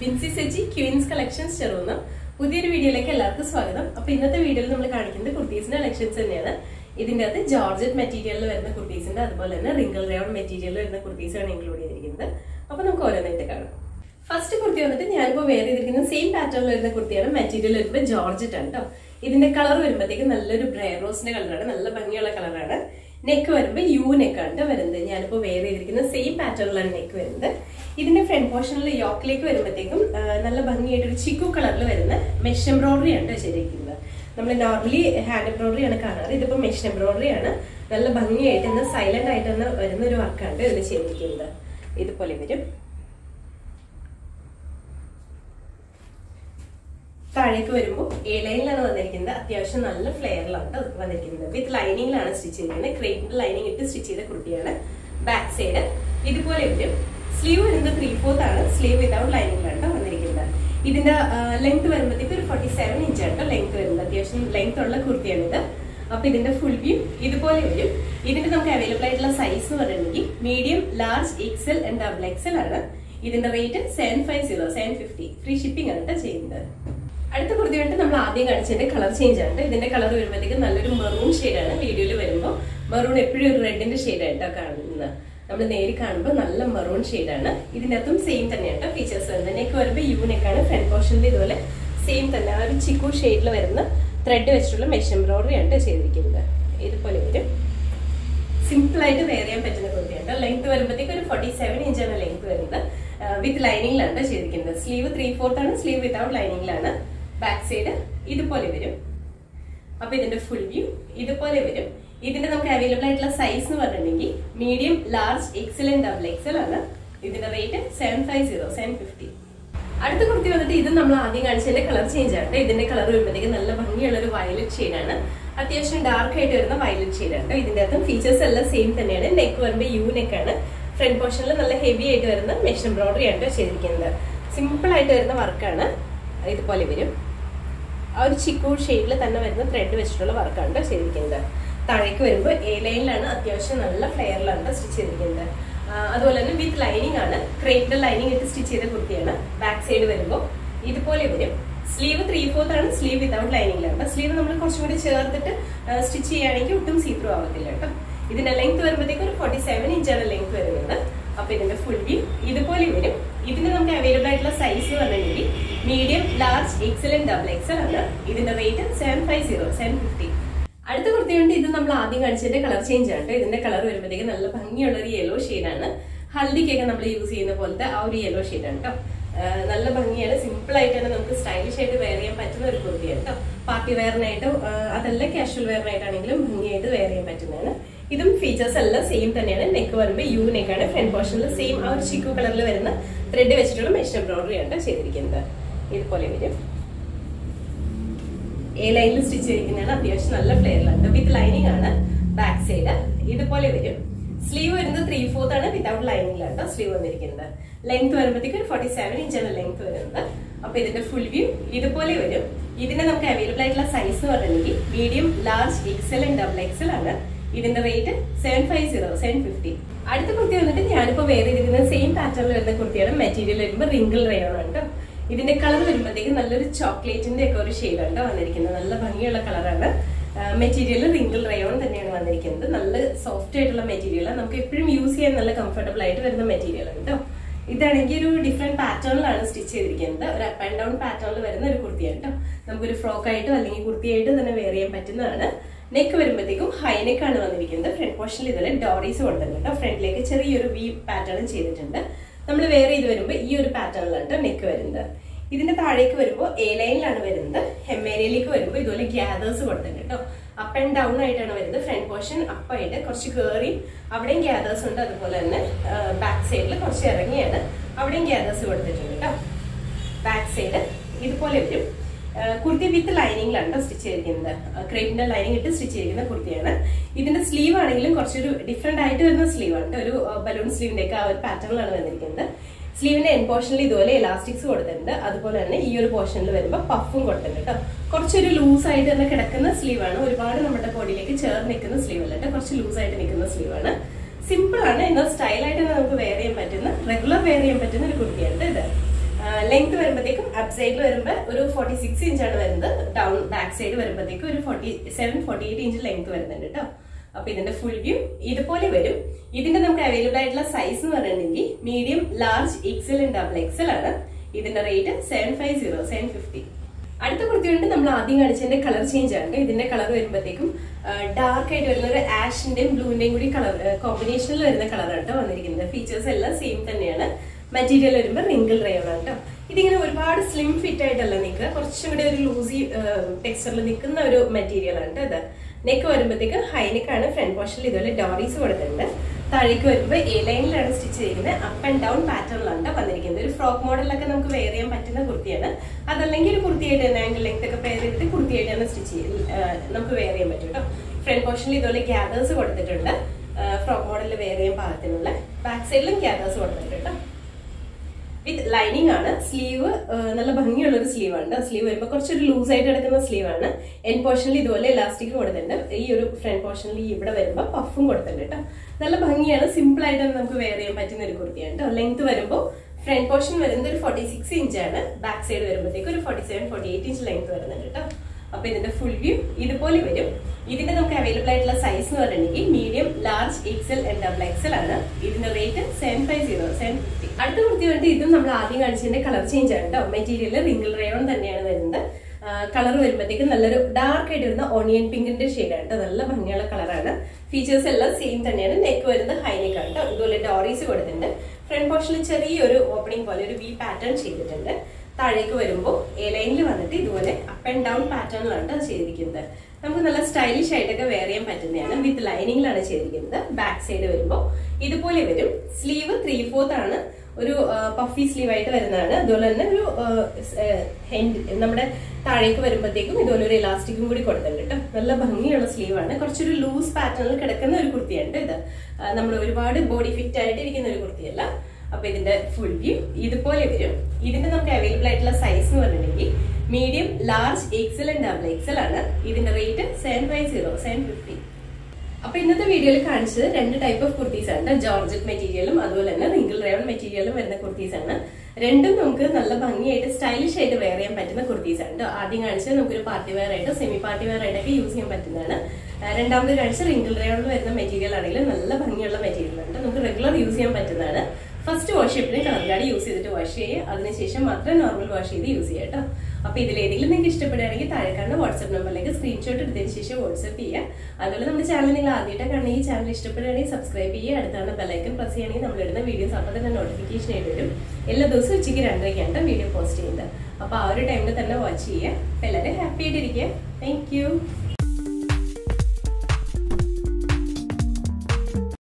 ലിൻസി സെജി queens collections ചെറുന്ന് പുതിയൊരു വീഡിയോയിലേക്ക് എല്ലാവർക്കും സ്വാഗതം അപ്പൊ ഇന്നത്തെ വീഡിയോയിൽ നമ്മൾ കാണിക്കുന്നത് കുർത്തീസിന്റെ കളക്ഷൻസ് തന്നെയാണ് ഇതിന്റെ അകത്ത് ജോർജറ്റ് മെറ്റീരിയലിൽ വരുന്ന കുർത്തീസിന്റെ അതുപോലെ തന്നെ റിംഗിൾ റയോൺ മെറ്റീരിയലിൽ വരുന്ന കുർത്തീസാണ് ഇൻക്ലൂഡ് ചെയ്തിരിക്കുന്നത് അപ്പൊ നമുക്ക് ഓരോന്നായിട്ട് കാണാം ഫസ്റ്റ് കുർത്തി വന്നിട്ട് ഞാനിപ്പോ വേറെ ചെയ്തിരിക്കുന്ന സെയിം പാറ്റേണിൽ വരുന്ന കുർത്തിയാണ് മെറ്റീരിയൽ വരുമ്പോൾ ജോർജറ്റ് ആണ് കേട്ടോ ഇതിന്റെ കളർ വരുമ്പോഴത്തേക്ക് നല്ലൊരു ബ്രേ റോസിന്റെ കളറാണ് നല്ല ഭംഗിയുള്ള കളറാണ് നെക്ക് വരുമ്പോൾ യു നെക്കാണ് ട്ടോ വരുന്നത് ഞാനിപ്പോ വേറെ ചെയ്തിരിക്കുന്ന സെയിം പാറ്റേണിലാണ് നെക്ക് വരുന്നത് ഇതിന്റെ ഫ്രണ്ട് പോർഷനിൽ യോക്കിലേക്ക് വരുമ്പോഴത്തേക്കും ആ, നല്ല ഭംഗിയായിട്ട് ഒരു ചിക്കു കളറിൽ വരുന്ന മെഷ് എംബ്രോയിഡറി ആണ് ട്ടോ ചെയ്തിരിക്കുന്നത് നമ്മൾ നോർമലി ഹാൻഡ് എംബ്രോയിഡറി ആണ് കാണാറ് ഇതിപ്പോ മെഷ് എംബ്രോയിഡറി ആണ് നല്ല ഭംഗിയായിട്ട് എന്നാൽ സൈലന്റ് ആയിട്ട് തന്നെ വരുന്ന ഒരു വർക്കാണ് ഇതിൽ ചെയ്തിരിക്കുന്നത് ഇതുപോലെ വരും താഴേക്ക് വരുമ്പോൾ എ ലൈനിലാണ് വന്നിരിക്കുന്നത് അത്യാവശ്യം നല്ല ഫ്ലെയറിലാണ് ട്ടോ വന്നിരിക്കുന്നത് വിത്ത് ലൈനിങ്ങിലാണ് സ്റ്റിച്ച് ചെയ്തിരിക്കുന്നത് ക്രേപ്പിന്റെ ലൈനിങ് ഇട്ട് സ്റ്റിച്ച് ചെയ്ത കുർത്തിയാണ് ബാക്ക് സൈഡ് ഇതുപോലെ വരും സ്ലീവ് വരുന്നത് ത്രീ ഫോർത്ത് ആണ് സ്ലീവ് വിതൗട്ട് ലൈനിങ്ങിലാണ് ട്ടോ വന്നിരിക്കുന്നത് ഇതിന്റെ ലെങ്ത് വരുമ്പോഴത്തേക്ക് ഒരു ഫോർട്ടി സെവൻ ഇഞ്ച് ആണ് ലെങ്ത് വരുന്നത് അത്യാവശ്യം ലെങ്ത് ഉള്ള കുർത്തിയാണ് ഇത് അപ്പൊ ഇതിന്റെ ഫുൾ വ്യൂ ഇതുപോലെ വരും ഇതിന്റെ നമുക്ക് അവൈലബിൾ ആയിട്ടുള്ള സൈസ് എന്ന് പറഞ്ഞിട്ടുണ്ടെങ്കിൽ medium large XL and double XL ആണ് ഇതിന്റെ rate seven five zero seven fifty free shipping ആണ് ട്ടോ ചെയ്യുന്നത് അടുത്ത കുർത്തി വേണ്ടി നമ്മൾ ആദ്യം കാണിച്ചതിന്റെ കളർ ചേഞ്ച് ആണ് ഇതിന്റെ കളർ വരുമ്പോഴത്തേക്ക് നല്ലൊരു മെറൂൺ ആണ് വീഡിയോയിൽ വരുമ്പോൾ മെറൂൺ എപ്പോഴും ഒരു റെഡിന്റെ ഷെയ്ഡായിട്ടാണ് കാണുന്നത് നമ്മൾ നേരി കാണുമ്പോൾ നല്ല മെറൂൺ ആണ് ഇതിന്റെ അകത്തും സെയിം തന്നെയാണ് ഫീച്ചേഴ്സ് വരുന്നത് നെക്ക് വരുമ്പോൾ യു നെക്കാണ് ഫ്രണ്ട് പോർഷനിൽ ഇതുപോലെ സെയിം തന്നെ ആ ഒരു ചിക്കു ഷെയ്ഡിൽ വരുന്ന ത്രെഡ് വെച്ചിട്ടുള്ള മെഷ് എംബ്രോയിഡറി ആണ് ചെയ്തിരിക്കുന്നത് ഇതുപോലെ വരും സിമ്പിൾ ആയിട്ട് വെയർ ചെയ്യാൻ പറ്റുന്ന കുർത്തിയാണ് ലെങ്ത് വരുമ്പോഴത്തേക്ക് ഒരു ഫോർട്ടി സെവൻ ഇഞ്ചാണ് ലെങ്ത് വരുന്നത് വിത്ത് ലൈനിങ്ങിലാണ് ചെയ്തിരിക്കുന്നത് സ്ലീവ് ത്രീ ഫോർത്ത് ആണ് സ്ലീവ് വിത്തൗട്ട് ലൈനിങ്ങിലാണ് ബാക്ക് സൈഡ് ഇതുപോലെ വരും അപ്പൊ ഇതിന്റെ ഫുൾ വ്യൂ ഇതുപോലെ വരും ഇതിന്റെ നമുക്ക് അവൈലബിൾ ആയിട്ടുള്ള സൈസ് എന്ന് പറഞ്ഞിട്ടുണ്ടെങ്കിൽ medium large XL and double XL ആണ് ഇതിന്റെ rate seven five zero seven fifty അടുത്ത കുർത്തി വന്നിട്ട് ഇത് നമ്മൾ ആദ്യം കാണിച്ചതിന്റെ കളർ ചേഞ്ച് ആണ് ഇതിന്റെ കളർ വരുമ്പോഴത്തേക്ക് നല്ല ഭംഗിയുള്ള ഒരു വയലറ്റ് ഷെയ്ഡാണ് അത്യാവശ്യം ഡാർക്ക് ആയിട്ട് വരുന്ന വയലറ്റ് ഷെയ്ഡാണ് ഇതിന്റെ അകത്തും ഫീച്ചേഴ്സ് എല്ലാം സെയിം തന്നെയാണ് നെക്ക് വരുമ്പോൾ യു നെക്കാണ് ഫ്രണ്ട് പോർഷനിൽ നല്ല ഹെവി ആയിട്ട് വരുന്ന മെഷ് എംബ്രോയിഡറി ആണ് ചെയ്തിരിക്കുന്നത് സിമ്പിൾ ആയിട്ട് വരുന്ന വർക്കാണ് ഇതുപോലെ വരും ആ ഒരു ചിക്കു ഷെയ്ഡിൽ തന്നെ വരുന്ന ത്രെഡ് വെച്ചിട്ടുള്ള വർക്കാണ് ചെയ്തിരിക്കുന്നത് താഴേക്ക് വരുമ്പോൾ എ ലൈനിലാണ് അത്യാവശ്യം നല്ല ഫ്ലെയറിലാണ് സ്റ്റിച്ച് ചെയ്തിരിക്കുന്നത് ആ, അതുപോലെ തന്നെ വിത്ത് ലൈനിങ് ആണ് ക്രേപ്പിന്റെ ലൈനിങ് ഇട്ട് സ്റ്റിച്ച് ചെയ്ത കുർത്തിയാണ് ബാക്ക് സൈഡ് വരുമ്പോൾ ഇതുപോലെ വരും സ്ലീവ് ത്രീ ഫോർത്ത് ആണ് സ്ലീവ് വിതൗട്ട് ലൈനിങ്ങിലാണ് സ്ലീവ് നമ്മൾ കുറച്ചും കൂടി ചേർത്തിട്ട് സ്റ്റിച്ച് ചെയ്യുകയാണെങ്കിൽ ഒട്ടും സീത്രൂ ആവത്തില്ല കേട്ടോ ഇതിന്റെ ലെങ്ത് വരുമ്പോഴത്തേക്ക് ഒരു ഫോർട്ടി സെവൻ ഇഞ്ചാണ് ലെങ്ത് വരുന്നത് അപ്പൊ ഇതിന്റെ ഫുൾ വ്യൂ ഇതുപോലെ വരും ഇതിന് നമുക്ക് അവൈലബിൾ ആയിട്ടുള്ള സൈസ് എന്ന് പറഞ്ഞിട്ടുണ്ടെങ്കിൽ medium large XL and double XL ആണ് ഇതിന്റെ rate seven five zero seven fifty അടുത്ത കുർത്തിയുണ്ട് ഇത് നമ്മൾ ആദ്യം കാണിച്ചതിന്റെ കളർ ചേഞ്ച് ആണ് ട്ടോ. ഇതിന്റെ കളർ വരുമ്പോഴത്തേക്ക് നല്ല ഭംഗിയുള്ള ഒരു യെല്ലോ ആണ് ഹൽദിക്കൊക്കെ നമ്മൾ യൂസ് ചെയ്യുന്ന പോലത്തെ ആ ഒരു യെല്ലോ ആണ് കേട്ടോ നല്ല ഭംഗിയാണ് സിമ്പിൾ ആയിട്ട് തന്നെ നമുക്ക് സ്റ്റൈലിഷ് ആയിട്ട് വെയർ ചെയ്യാൻ പറ്റുന്ന ഒരു കുർത്തിയാണ് കേട്ടോ പാർട്ടി വെയറിനായിട്ടും അതല്ല കാഷ്വൽ വെയറിനായിട്ടാണെങ്കിലും ഭംഗിയായിട്ട് വെയർ ചെയ്യാൻ പറ്റുന്നതാണ് ഇതും ഫീച്ചേഴ്സ് എല്ലാം സെയിം തന്നെയാണ് നെക്ക് വരുമ്പോൾ യു നെക്കാണ് ഫ്രണ്ട് പോർഷനിൽ സെയിം ആ ഒരു ചിക്കു കളറിൽ വരുന്ന ത്രെഡ് വെച്ചിട്ടുള്ള മെഷ് എംബ്രോയിഡറി ആണ് ചെയ്തിരിക്കുന്നത് ഇതുപോലെ വരും എ ലൈനിൽ സ്റ്റിച്ച് ചെയ്തിരിക്കുന്നതാണ് അത്യാവശ്യം നല്ല ഫ്ലെയറിലാണ് വിത്ത് ലൈനിങ് ആണ് ബാക്ക് സൈഡ് ഇതുപോലെ വരും സ്ലീവ് വരുന്നത് ത്രീ ഫോർത്ത് ആണ് വിതൗട്ട് ലൈനിങ്ങിലാണ് സ്ലീവ് വന്നിരിക്കുന്നത് ലെങ്ത് വരുമ്പോഴത്തേക്ക് ഒരു ഫോർട്ടി സെവൻ ഇഞ്ചാണ് ലെങ്ത് വരുന്നത് അപ്പൊ ഇതിന്റെ ഫുൾ വ്യൂ ഇതുപോലെ വരും ഇതിന്റെ നമുക്ക് അവൈലബിൾ ആയിട്ടുള്ള സൈസ് എന്ന് പറഞ്ഞിട്ടുണ്ടെങ്കിൽ medium large XL and double XL ആണ് ഇതിന്റെ rate seven five zero seven fifty അടുത്ത കുർത്തി വന്നിട്ട് ഞാനിപ്പോ വേറെ ചെയ്തിരിക്കുന്ന സെയിം പാറ്റേണിൽ വരുന്ന കുർത്തിയാണ് മെറ്റീരിയൽ വരുമ്പോൾ റിംഗിൾ റയോൺ ആണ് കേട്ടോ ഇതിന്റെ കളർ വരുമ്പോഴത്തേക്ക് നല്ലൊരു ചോക്ലേറ്റിന്റെ ഒക്കെ ഒരു ഷെയ്ഡാണ് ട്ടോ വന്നിരിക്കുന്നത് നല്ല ഭംഗിയുള്ള കളറാണ് മെറ്റീരിയൽ റിംഗിൾ റയോൺ തന്നെയാണ് വന്നിരിക്കുന്നത് നല്ല സോഫ്റ്റ് ആയിട്ടുള്ള മെറ്റീരിയൽ നമുക്ക് എപ്പോഴും യൂസ് ചെയ്യാൻ നല്ല കംഫർട്ടബിൾ ആയിട്ട് വരുന്ന മെറ്റീരിയൽ ആണ് കേട്ടോ ഇതാണെങ്കിൽ ഒരു ഡിഫറെന്റ് പാറ്റേണിലാണ് സ്റ്റിച്ച് ചെയ്തിരിക്കുന്നത് ഒരു അപ്പ് ആൻഡ് ഡൗൺ പാറ്റേണിൽ വരുന്ന ഒരു കുർത്തിയാണ് കേട്ടോ നമുക്കൊരു ഫ്രോക്ക് ആയിട്ടോ അല്ലെങ്കിൽ കുർത്തിയായിട്ട് തന്നെ വെയർ ചെയ്യാൻ പറ്റുന്നതാണ് നെക്ക് വരുമ്പോഴത്തേക്കും ഹൈ നെക്ക് ആണ് വന്നിരിക്കുന്നത് ഫ്രണ്ട് പോർഷനിൽ ഇതുപോലെ ഡോറീസ് കൊടുത്തിട്ടുണ്ട് കേട്ടോ ഫ്രണ്ടിലേക്ക് ചെറിയൊരു വി പാറ്റേൺ ചെയ്തിട്ടുണ്ട് നമ്മൾ വേറെ ചെയ്ത് വരുമ്പോൾ ഈ ഒരു പാറ്റേണിലാണ് നെക്ക് വരുന്നത് ഇതിന്റെ താഴേക്ക് വരുമ്പോൾ എ ലൈനിലാണ് വരുന്നത് ഹെമ്മേരിയയിലേക്ക് വരുമ്പോൾ ഇതുപോലെ ഗ്യാദേഴ്സ് കൊടുത്തിട്ടുണ്ട് കേട്ടോ അപ്പ് ആൻഡ് ഡൗൺ ആയിട്ടാണ് വരുന്നത് ഫ്രണ്ട് പോർഷൻ അപ്പായിട്ട് കുറച്ച് കയറി അവിടെയും ഗ്യാദേഴ്സ് ഉണ്ട് അതുപോലെ തന്നെ ബാക്ക് സൈഡിൽ കുറച്ച് ഇറങ്ങിയാണ് അവിടെയും ഗ്യാദേഴ്സ് കൊടുത്തിട്ടുണ്ട് കേട്ടോ ബാക്ക് സൈഡ് ഇതുപോലെ വരും ആ, കുർത്തി വിത്ത് ലൈനിങ്ങിലാണ് സ്റ്റിച്ച് ചെയ്തിരിക്കുന്നത് ക്രേപ്പിന്റെ ലൈനിങ് ഇട്ട് സ്റ്റിച്ച് ചെയ്തിരിക്കുന്ന കുർത്തിയാണ് ഇതിന്റെ സ്ലീവ് ആണെങ്കിലും കുറച്ചൊരു ഡിഫറെന്റ് ആയിട്ട് വരുന്ന സ്ലീവ് ആണ് ട്ടോ. ഒരു ബലൂൺ സ്ലീവിന്റെ ഒക്കെ ആ ഒരു പാറ്റേണിലാണ് വന്നിരിക്കുന്നത് സ്ലീവിന്റെ എൻ പോർഷനിൽ ഇതുപോലെ എലാസ്റ്റിക്സ് കൊടുത്തിട്ടുണ്ട് അതുപോലെ തന്നെ ഈ ഒരു പോർഷനിൽ വരുമ്പോൾ പഫും കൊടുത്തിട്ടുണ്ട് കേട്ടോ കുറച്ചൊരു ലൂസ് ആയിട്ട് തന്നെ കിടക്കുന്ന സ്ലീവ് ആണ് ഒരുപാട് നമ്മുടെ ബോഡിയിലേക്ക് ചേർന്ന് നിൽക്കുന്ന സ്ലീവ് അല്ല കേട്ടോ കുറച്ച് ലൂസ് ആയിട്ട് നിൽക്കുന്ന സ്ലീവ് ആണ് സിമ്പിൾ ആണ് എന്നാൽ സ്റ്റൈലായിട്ട് നമുക്ക് വെയർ ചെയ്യാൻ പറ്റുന്ന റെഗുലർ വെയർ ചെയ്യാൻ പറ്റുന്ന ഒരു കുർത്തിയാണ് ഇത് ലെങ്ത് വരുമ്പോഴത്തേക്കും അപ്പ് സൈഡിൽ വരുമ്പോൾ ഒരു ഫോർട്ടി സിക്സ് ഇഞ്ചാണ് വരുന്നത് ഡൗൺ ബാക്ക് സൈഡ് വരുമ്പോഴത്തേക്കും ഒരു forty seven forty eight inch length വരുന്നുണ്ട് കേട്ടോ അപ്പൊ ഇതിന്റെ ഫുൾ വ്യൂ ഇതുപോലെ വരും ഇതിന്റെ നമുക്ക് അവൈലബിൾ ആയിട്ടുള്ള സൈസ് എന്ന് പറയുകയാണെങ്കിൽ medium large XL and double XL ആണ് ഇതിന്റെ rate seven five zero seven fifty അടുത്ത കുർത്തിയുണ്ട് നമ്മൾ ആദ്യം കാണിച്ചതിന്റെ കളർ ചേഞ്ച് ആണ് ഇതിന്റെ കളർ വരുമ്പോഴത്തേക്കും ഡാർക്ക് ആയിട്ട് വരുന്ന ഒരു ആഷിന്റെയും ബ്ലൂവിന്റെയും കൂടി കളർ കോമ്പിനേഷനിൽ വരുന്ന കളറാണ് കേട്ടോ വന്നിരിക്കുന്നത് ഫീച്ചേഴ്സ് എല്ലാം സെയിം തന്നെയാണ് മെറ്റീരിയൽ വരുമ്പോൾ റിങ്കിൾ റയോൺ ആണ് കേട്ടോ ഇതിങ്ങനെ ഒരുപാട് സ്ലിം ഫിറ്റ് ആയിട്ടല്ല നിൽക്കുക കുറച്ചും കൂടി ഒരു ലൂസി ടെക്സ്ചറിൽ നിൽക്കുന്ന ഒരു മെറ്റീരിയൽ ആണ് കേട്ടോ ഇത് നെക്ക് വരുമ്പോഴത്തേക്ക് ഹൈനെക്കാണ് ഫ്രണ്ട് പോർഷനിൽ ഇതുപോലെ ഡോറീസ് കൊടുത്തിട്ടുണ്ട് താഴേക്ക് വരുമ്പോൾ എ ലൈനിലാണ് സ്റ്റിച്ച് ചെയ്യുന്നത് അപ്പ് ആൻഡ് ഡൗൺ പാറ്റേണിലാണ് വന്നിരിക്കുന്നത് ഒരു ഫ്രോക്ക് മോഡലൊക്കെ നമുക്ക് വെയർ ചെയ്യാൻ പറ്റുന്ന കുർത്തിയാണ് അതല്ലെങ്കിൽ ഒരു കുർത്തിയായിട്ട് തന്നെ ആംഗിൾ ലെങ്ത് ഒക്കെ പെയർ ചെയ്തിട്ട് കുർത്തിയായിട്ട് തന്നെ സ്റ്റിച്ച് ചെയ്യും നമുക്ക് വെയർ ചെയ്യാൻ പറ്റും കേട്ടോ ഫ്രണ്ട് പോർഷനിൽ ഇതുപോലെ ഗ്യാദേഴ്സ് കൊടുത്തിട്ടുണ്ട് ഫ്രോക്ക് മോഡലിൽ വെയർ ചെയ്യാൻ പാകത്തിനുള്ള ബാക്ക് സൈഡിലും ഗ്യാദേഴ്സ് കൊടുത്തിട്ടുണ്ട് കേട്ടോ വിത്ത് ലൈനിങ് ആണ് സ്ലീവ് നല്ല ഭംഗിയുള്ള ഒരു സ്ലീവ് ആണ് സ്ലീവ് വരുമ്പോൾ കുറച്ചൊരു ലൂസ് ആയിട്ട് കിടക്കുന്ന സ്ലീവ് ആണ് എൻ പോർഷനിൽ ഇതുപോലെ ഇലാസ്റ്റിക് കൊടുത്തിട്ടുണ്ട് ഈ ഒരു ഫ്രണ്ട് പോർഷനിൽ ഇവിടെ വരുമ്പോൾ പഫും കൊടുത്തിട്ടുണ്ട് കേട്ടോ നല്ല ഭംഗിയാണ് സിമ്പിൾ ആയിട്ട് നമുക്ക് വെയർ ചെയ്യാൻ പറ്റുന്ന ഒരു കുർത്തിയാണ് കേട്ടോ ലെങ്ത് വരുമ്പോൾ ഫ്രണ്ട് പോർഷൻ വരുന്നത് ഒരു ഫോർട്ടി സിക്സ് ഇഞ്ച് ആണ് ബാക്ക് സൈഡ് വരുമ്പോഴത്തേക്ക് ഒരു forty seven forty eight inch length വരുന്നുണ്ട് കേട്ടോ അപ്പൊ ഇതിന്റെ ഫുൾ വ്യൂ ഇതുപോലെ വരും ഇതിന്റെ നമുക്ക് അവൈലബിൾ ആയിട്ടുള്ള സൈസ് എന്ന് പറഞ്ഞിട്ടുണ്ടെങ്കിൽ medium large XL and double XL ആണ് ഇതിന്റെ rate seven five zero seven fifty അടുത്ത കുർത്തി വേണ്ടി ഇതും നമ്മൾ ആദ്യം കാണിച്ചതിന്റെ കളർ ചേഞ്ച് ആണ് കേട്ടോ മെറ്റീരിയൽ റിങ്കിൾ റയോൺ തന്നെയാണ് വരുന്നത് കളർ വരുമ്പോഴത്തേക്ക് നല്ലൊരു ഡാർക്ക് ആയിട്ട് വരുന്ന ഓണിയൻ പിങ്കിന്റെ ഷെയ്ഡാണ് കേട്ടോ നല്ല ഭംഗിയുള്ള കളറാണ് ഫീച്ചേഴ്സ് എല്ലാം സെയിം തന്നെയാണ് നെക്ക് വരുന്നത് ഹൈനെക്ക് ആണ് കേട്ടോ ഇതുപോലെ ഡോറീസ് കൊടുത്തിട്ടുണ്ട് ഫ്രണ്ട് പോർഷനിൽ ചെറിയൊരു ഓപ്പണിംഗ് പോലെ ഒരു വി പാറ്റേൺ ചെയ്തിട്ടുണ്ട് താഴേക്ക് വരുമ്പോൾ എ ലൈനിൽ വന്നിട്ട് ഇതുപോലെ അപ്പ് ആൻഡ് ഡൗൺ പാറ്റേണിലാണ് അത് ചെയ്തിരിക്കുന്നത് നമുക്ക് നല്ല സ്റ്റൈലിഷ് ആയിട്ടൊക്കെ വെയർ ചെയ്യാൻ പറ്റുന്നതാണ് വിത്ത് ലൈനിങ്ങിലാണ് ചെയ്തിരിക്കുന്നത് ബാക്ക് സൈഡ് വരുമ്പോൾ ഇതുപോലെ വരും സ്ലീവ് ത്രീ ഫോർത്ത് ആണ് ഒരു പഫി സ്ലീവ് ആയിട്ട് വരുന്നതാണ് അതുപോലെ തന്നെ ഒരു ഹെൻഡ് നമ്മുടെ താഴേക്ക് വരുമ്പോഴത്തേക്കും ഇതുപോലെ ഒരു ഇലാസ്റ്റിക്കും കൂടി കൊടുത്തിട്ടുണ്ട് കേട്ടോ നല്ല ഭംഗിയുള്ള സ്ലീവ് ആണ് കുറച്ചൊരു ലൂസ് പാറ്റേണിൽ കിടക്കുന്ന ഒരു കുർത്തിയാണ് ഇത് നമ്മൾ ഒരുപാട് ബോഡി ഫിറ്റ് ആയിട്ട് ഇരിക്കുന്ന ഒരു കുർത്തിയല്ല അപ്പൊ ഇതിന്റെ ഫുൾ വ്യൂ ഇതുപോലെ വരും ഇതിന്റെ നമുക്ക് അവൈലബിൾ ആയിട്ടുള്ള സൈസ് എന്ന് പറഞ്ഞിട്ടുണ്ടെങ്കിൽ medium large XL and double XL ആണ് ഇതിന്റെ rate seven five zero seven fifty അപ്പൊ ഇന്നത്തെ വീഡിയോയിൽ കാണിച്ചത് രണ്ട് ടൈപ്പ് ഓഫ് കുർത്തീസ് ആണ് ജോർജറ്റ് മെറ്റീരിയലും അതുപോലെ തന്നെ റിങ്കിൾ റയോൺ മെറ്റീരിയലും വരുന്ന കുർത്തീസ് ആണ് രണ്ടും നമുക്ക് നല്ല ഭംഗിയായിട്ട് സ്റ്റൈലിഷ് ആയിട്ട് വെയർ ചെയ്യാൻ പറ്റുന്ന കുർത്തീസ് ആണ് ട്ടോ. ആദ്യം കാണിച്ചത് നമുക്കൊരു പാർട്ടി വെയർ ആയിട്ട് സെമി പാർട്ടി വെയർ ആയിട്ടൊക്കെ യൂസ് ചെയ്യാൻ പറ്റുന്നതാണ് ആ, രണ്ടാമത് കാണിച്ച റിങ്കിൾ റയോണിൽ വരുന്ന മെറ്റീരിയൽ ആണെങ്കിൽ നല്ല ഭംഗിയുള്ള മെറ്റീരിയൽ ആണ് ട്ടോ. നമുക്ക് റെഗുലർ യൂസ് ചെയ്യാൻ പറ്റുന്നതാണ് ഫസ്റ്റ് വാഷ് ചെയ്യപ്പിന് കളർ ഗാർഡ് യൂസ് ചെയ്തിട്ട് വാഷ് ചെയ്യുക അതിനുശേഷം മാത്രം നോർമൽ വാഷ് ചെയ്ത് യൂസ് ചെയ്യുക കേട്ടോ അപ്പൊ ഇതിലേതെങ്കിലും നിങ്ങൾക്ക് ഇഷ്ടപ്പെടുകയാണെങ്കിൽ താഴെ കാണുന്ന വാട്സ്ആപ്പ് നമ്പറിലേക്ക് സ്ക്രീൻഷോട്ട് എടുത്തതിന് ശേഷം വാട്സ്ആപ്പ് ചെയ്യുക അതുപോലെ നമ്മുടെ ചാനൽ നിങ്ങൾ ആദ്യമായിട്ടാണ് കാണുന്ന ഈ ചാനൽ ഇഷ്ടപ്പെടുകയാണെങ്കിൽ സബ്സ്ക്രൈബ് ചെയ്യുക അടുത്താണ് ബെല്ലൈക്കൻ പ്രസ് ചെയ്യുകയാണെങ്കിൽ നമ്മൾ ഇടുന്ന വീഡിയോസ് അപ്പോൾ തന്നെ നോട്ടിഫിക്കേഷൻ ആയിട്ട് വരും എല്ലാ ദിവസവും ഉച്ചയ്ക്ക് രണ്ടരയ്ക്കാണ് വീഡിയോ പോസ്റ്റ് ചെയ്യുന്നത് അപ്പൊ ആ ഒരു ടൈമിൽ തന്നെ വാച്ച് ചെയ്യുക എല്ലാവരും ഹാപ്പി ആയിട്ടിരിക്കുക താങ്ക് യു